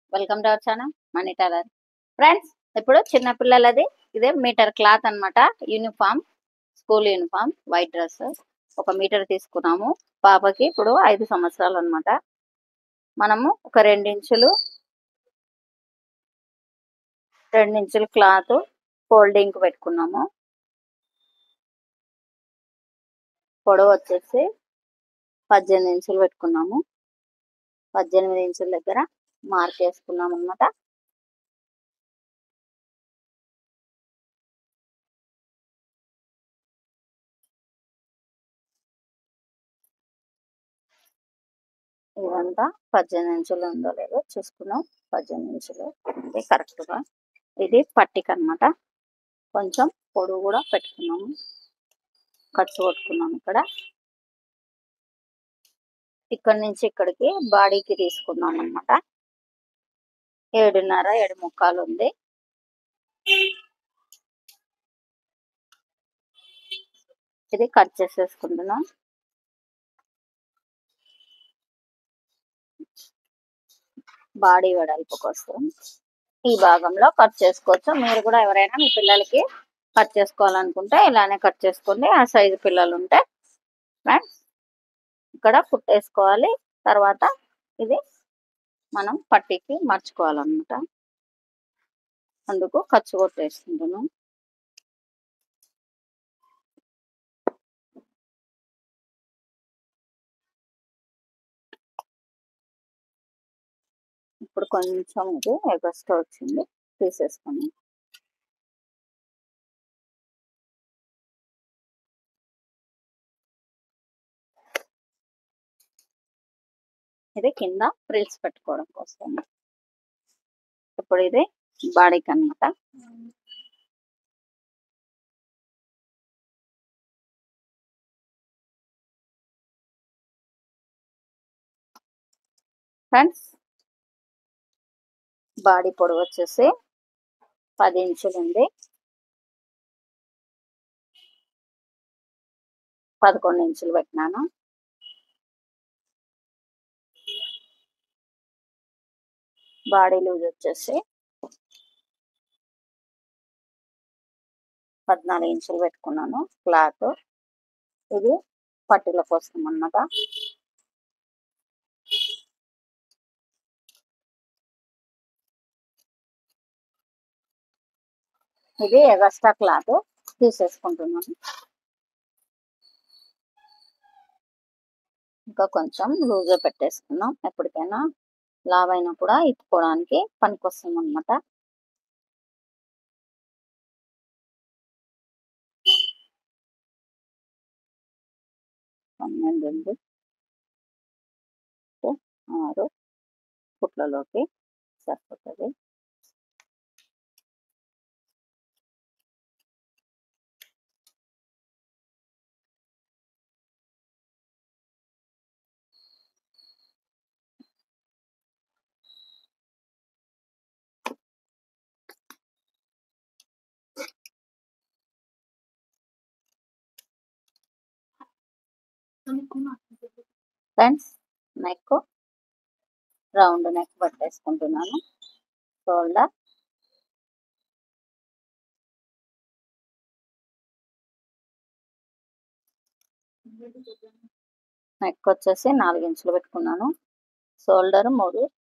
welcome to our channel Mani tailor friends ఇప్పుడు చిన్న పిల్లలది ఇదే మీటర్ క్లాత్ అన్నమాట uniform school uniform white dress ఒక మీటర్ తీసుకున్నాము పాపకి ఇప్పుడు ఐదు సంవత్సరాలు అన్నమాట మనము ఒక రెండించులు రెండించులు క్లాత్ ఫోల్డింగ్ పెట్టుకున్నాము పొడవు వచ్చేసి పద్దెనిమిది ఇంచులు పెట్టుకున్నాము పద్దెనిమిది ఇంచుల దగ్గర మార్క్ వేసుకున్నాం అనమాట ఇదంతా పద్దెనిమిది ఇంచులు ఉందో లేదో చూసుకున్నాం పద్దెనిమిది ఇంచులు ఉంది కరెక్ట్ గా ఇది పట్టిక అన్నమాట కొంచెం పొడుగు కూడా పెట్టుకున్నాము ఖర్చు కొట్టుకున్నాం ఇక్కడ ఇక్కడ నుంచి ఇక్కడికి బాడీకి తీసుకున్నాం అన్నమాట ఏడున్నర ఏడు ముక్కాలు ఉంది ఇది కట్ చేసేసుకుంటున్నాం బాడీ వెడల్పు కోసం ఈ భాగంలో కట్ చేసుకోవచ్చు మీరు కూడా ఎవరైనా మీ పిల్లలకి కట్ చేసుకోవాలనుకుంటే ఇలానే కట్ చేసుకోండి ఆ సైజు పిల్లలు ఉంటే ఫ్రెండ్స్ ఇక్కడ కుట్టేసుకోవాలి తర్వాత ఇది మనం పట్టీకి మర్చుకోవాలన్నమాట అందుకు ఖర్చు కొట్టేసుకుంటున్నాం ఇప్పుడు కొంచెం ఇది ఎగస్ట్రా వచ్చింది తీసేసుకుని ఇది కింద ఫ్రిల్స్ పెట్టుకోవడం కోసం ఇప్పుడు ఇది బాడీకి అన్నమాట ఫ్రెండ్స్ బాడీ పొడవు వచ్చేసి పది ఇంచులు ఉంది పదకొండు ఇంచులు పెట్టినాను బాడీ లూజ్ వచ్చేసి పద్నాలుగు ఇంచులు పెట్టుకున్నాను క్లాత్ ఇది పట్టీల కోసం అన్నమాట ఇది ఎగస్ట్రా క్లాత్ తీసేసుకుంటున్నాను ఇంకా కొంచెం లూజ్ పెట్టేసుకున్నాం ఎప్పటికైనా లావ్ అయినా కూడా ఇప్పుకోవడానికి పనికొస్తుంది అనమాట పన్నెండు ఉంది ఆరు కుట్లలోకి సరిపోతుంది ఫ్రెండ్స్ నెక్ రౌండ్ నెక్ పట్టేసుకుంటున్నాను షోల్డర్ నెక్ వచ్చేసి నాలుగు ఇంచులు పెట్టుకున్నాను షోల్డర్ మూడు